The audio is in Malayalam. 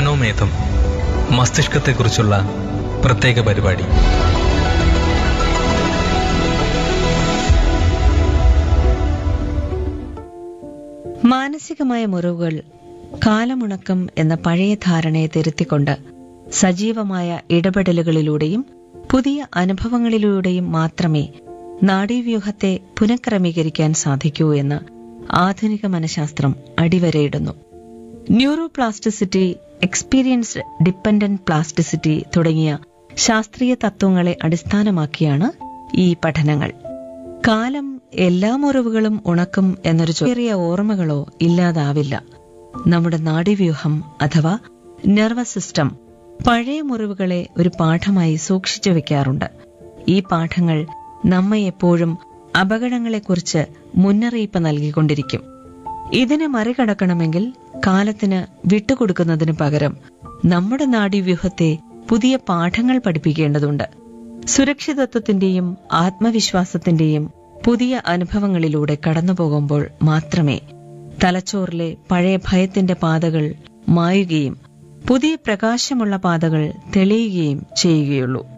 മനോമേധം മസ്തിഷ്കത്തെക്കുറിച്ചുള്ള പ്രത്യേക പരിപാടി മാനസികമായ മുറിവുകൾ കാലമുണക്കം എന്ന പഴയ ധാരണയെ തിരുത്തിക്കൊണ്ട് സജീവമായ ഇടപെടലുകളിലൂടെയും പുതിയ അനുഭവങ്ങളിലൂടെയും മാത്രമേ നാഡീവ്യൂഹത്തെ പുനഃക്രമീകരിക്കാൻ സാധിക്കൂ എന്ന് ആധുനിക മനഃശാസ്ത്രം അടിവരയിടുന്നു ന്യൂറോപ്ലാസ്റ്റിസിറ്റി എക്സ്പീരിയൻസ്ഡ് ഡിപ്പെൻഡന്റ് പ്ലാസ്റ്റിസിറ്റി തുടങ്ങിയ ശാസ്ത്രീയ തത്വങ്ങളെ അടിസ്ഥാനമാക്കിയാണ് ഈ പഠനങ്ങൾ കാലം എല്ലാ മുറിവുകളും ഉണക്കും എന്നൊരു ചെറിയ ഓർമ്മകളോ ഇല്ലാതാവില്ല നമ്മുടെ നാഡീവ്യൂഹം അഥവാ നെർവസ് സിസ്റ്റം പഴയ മുറിവുകളെ ഒരു പാഠമായി സൂക്ഷിച്ചു വെക്കാറുണ്ട് ഈ പാഠങ്ങൾ നമ്മെ എപ്പോഴും അപകടങ്ങളെക്കുറിച്ച് മുന്നറിയിപ്പ് നൽകിക്കൊണ്ടിരിക്കും ഇതിനെ മറികടക്കണമെങ്കിൽ കാലത്തിന് വിട്ടുകൊടുക്കുന്നതിന് പകരം നമ്മുടെ നാഡീവ്യൂഹത്തെ പുതിയ പാഠങ്ങൾ പഠിപ്പിക്കേണ്ടതുണ്ട് സുരക്ഷിതത്വത്തിന്റെയും ആത്മവിശ്വാസത്തിന്റെയും പുതിയ അനുഭവങ്ങളിലൂടെ കടന്നുപോകുമ്പോൾ മാത്രമേ തലച്ചോറിലെ പഴയ ഭയത്തിന്റെ പാതകൾ മായുകയും പുതിയ പ്രകാശമുള്ള പാതകൾ തെളിയുകയും ചെയ്യുകയുള്ളൂ